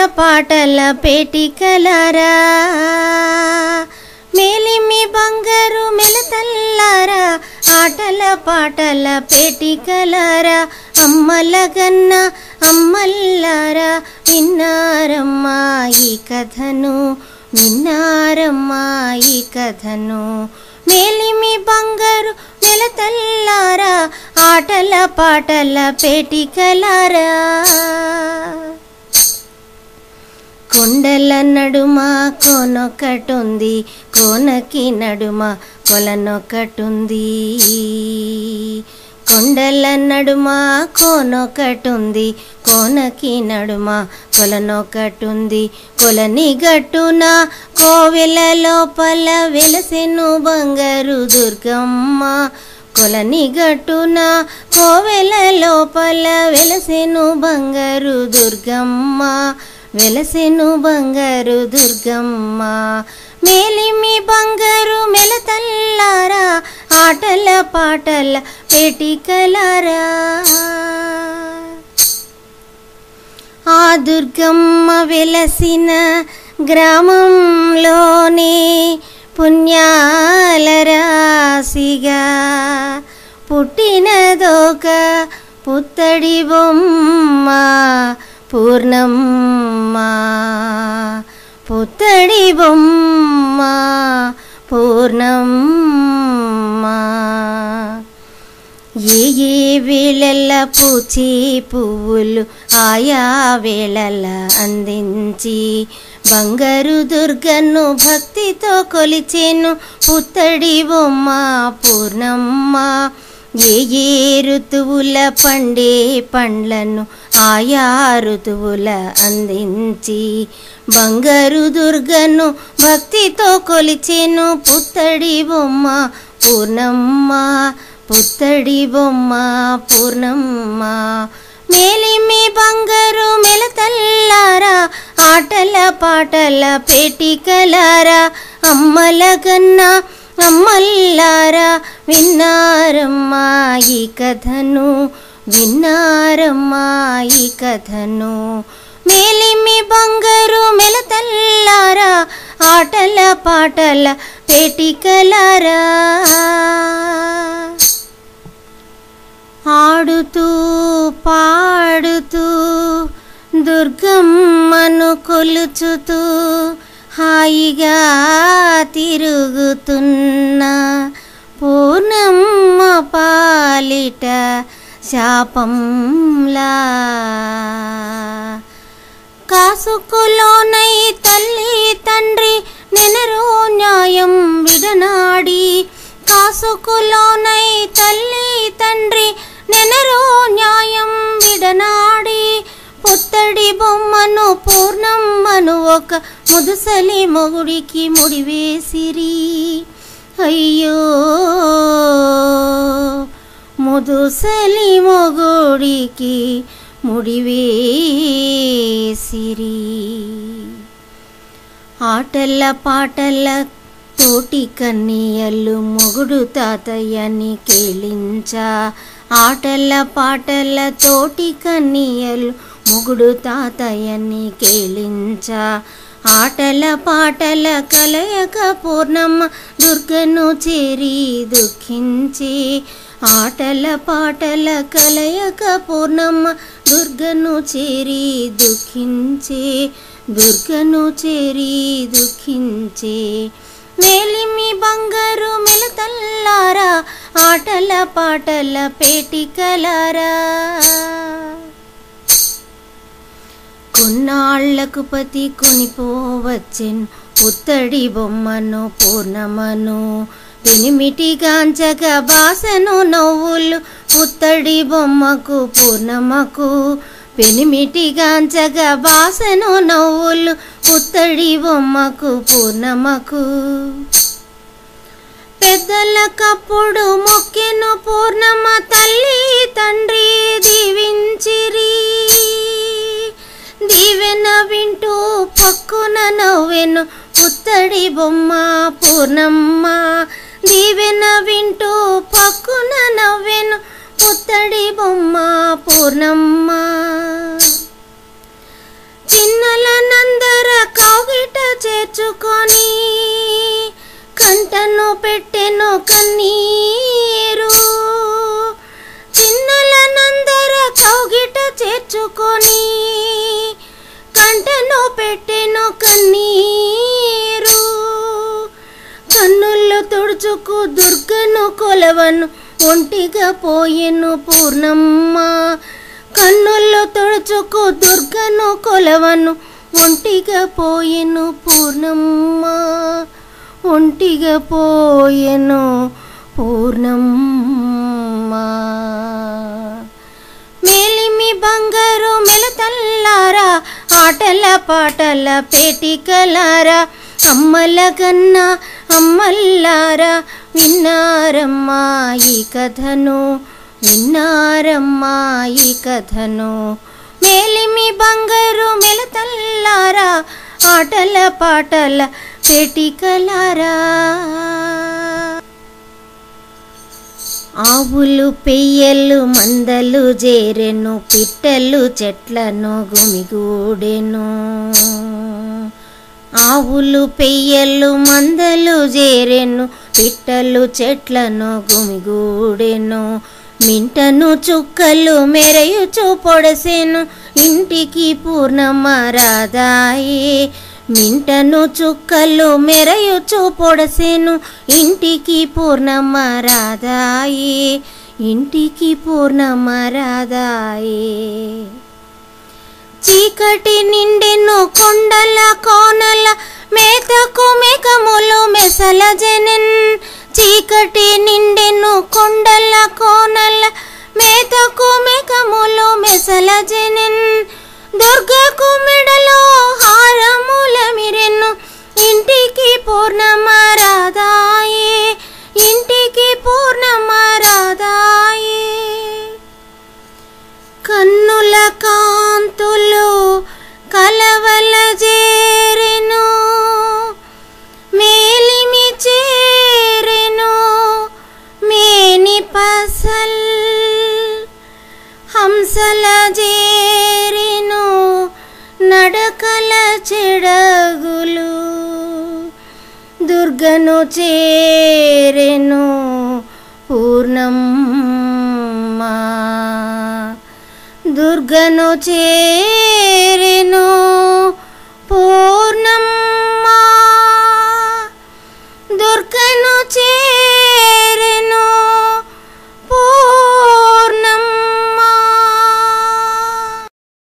పాటల పేటికలారా మేలిమి బంగారు మెలతల్లారా ఆటల పాటల పేటికలారా అమ్మల గన్న అమ్మల్లారా విన్నారమ్మా ఈ కథను విన్నారమ్మా ఈ కథను మేలిమి బంగారు మెలతల్లారా ఆటల పాటల పేటికలారా కొండల నడుమ కోనొకటుంది కోనకి నడుమ కొలనొకటుంది కొండల నడుమ కోనొకటుంది కోనకి నడుమ కొలనొకటుంది కొలని గట్టున కోవెల లోపల వెలసెను బంగారు దుర్గమ్మ కొలని గట్టున కోవెల లోపల వెలసెను బంగారు దుర్గమ్మ వెలసెను బంగారు దుర్గమ్మ మేలిమి బంగారు మెలతల్లారా ఆటల పాటల పేటికలారా ఆ దుర్గమ్మ వెలసిన గ్రామంలోనే పుణ్యాల రాశిగా పుట్టినదొక పుత్తడి బొమ్మ పూర్ణమ్మ పుత్తడి బొమ్మ పూర్ణమ్మ ఏ ఏ వేళల పూచి పువ్వులు ఆయా వేళల అందించి బంగారు దుర్గను భక్తితో కొలిచేను పుత్తడి బొమ్మ పూర్ణమ్మ ఏ ఏ ఋతువుల పండే పండ్లను ఆయా ఋతువుల అందించి బంగారు దుర్గను భక్తితో కొలిచేను పుత్తడి బొమ్మ పూర్ణమ్మ పుత్తడి బొమ్మ పూర్ణమ్మ మేలిమి బంగారు మెలతల్లారా ఆటల పాటల పేటికలారా అమ్మల గన్నా అమ్మల్లారా విన్నారమ్మా ఈ కథను విన్నారమ్మా ఈ కథను మేలిమి బంగారు మెలతల్లారా ఆటల పాటల పేటికలారా ఆడుతూ పాడుతూ దుర్గమ్మను కొలుచుతూ హాయిగా తిరుగుతున్న పూర్ణమ్మ పాలిట శాపంలా కాసుకులోనై తల్లి తండ్రి నెనరో న్యాయం విడనాడి కాసుకులోనై తల్లి తండ్రి నెనరో న్యాయం విడనాడి పుత్తడి బొమ్మను పూర్ణమ్మను ఒక ముదుసలి మొగుడికి ముడివేసిరి అయ్యో ముదుసలి మొగుడికి ముడివేసిరి ఆటల పాటల తోటి కన్నీయలు మొగుడు తాతయ్యని కేళించా ఆటల పాటల తోటి కన్నీయలు మొగుడు తాతయ్యని కేళించా ఆటల పాటల కలయక పూర్ణమ్మ దుర్గను చేరి దుఃఖించి ఆటల పాటల కలయక పూర్ణమ్మ దుర్గను చేరి దుఃఖించే దుర్గను చేరి దుఃఖించే మేలిమి బంగారు మెలతల్లారా ఆటల పాటల పేటికలారా కొన్నాళ్లకు పతి కొనిపోవచ్చెను పుత్తడి బొమ్మను పూర్ణమను పెనిమిటి గాంచక బాసను నవ్వులు పుత్తడి బొమ్మకు పూర్ణమకు పెనిమిటి గాంచక బాసను నవ్వులు పుత్తడి బొమ్మకు పూర్ణమకు పెద్దలకప్పుడు మొక్కెను పూర్ణమ తల్లి తండ్రి దీవించిరి దీవెన వింటూ పక్కున నవ్వెను పుత్తడి బొమ్మ పూర్ణమ్మ దీవెన వింటూ పక్కున నవ్వెను పుత్తడి బొమ్మ పూర్ణమ్మ చిన్నల కొలవను ఒంటిగా పోయెను పూర్ణమ్మ కన్నుల్లో తుడుచుకు దుర్గను కొలవను ఒంటిగా పోయెను పూర్ణమ్మ ఒంటిగా పోయెను పూర్ణమ్మ మేలిమి బంగారు మెలతల్లారా ఆటల పాటల పేటికలారా అమ్మల కన్నా అమ్మల్లారా విన్నారమ్మా ఈ కథను విన్నారమ్మా ఈ కథను మేలిమి బంగారు మెలతల్లారా ఆటల పాటల పేటికలారా ఆవులు పెయ్యలు మందలు జేరెను పిట్టలు చెట్లను గుమిగూడెను ఆవులు పెయ్యలు మందలు జేరెను పిట్టలు చెట్లను గుమిగూడెను మింటను చుక్కలు మెరయుచు పొడసెను ఇంటికి పూర్ణమ్మ రాదాయే మింటను చుక్కలు మెరయుచు పొడసెను ఇంటికి పూర్ణమ్మ రాదాయే ఇంటికి పూర్ణమ్మ రాదాయే చీకటి నిండెను కొండల కోనల మేతకు మేకములు మెసల జనన్ చీకటి నిండెను కొండల కోనల మేతకు మేకములు మెసల జనన్ దుర్గకు మెడలో హారముల మిరెను ఇంటికి పూర్ణమ రాదాయే ఇంటికి పూర్ణమ రాదాయే కన్నుల కాంతులు కలవల చేరెను మేలిమి చేరెను మేని పసల్ హంసల చేరెను నడకల చెడగులు దుర్గను చేరెను పూర్ణమ్మ దుర్గను చే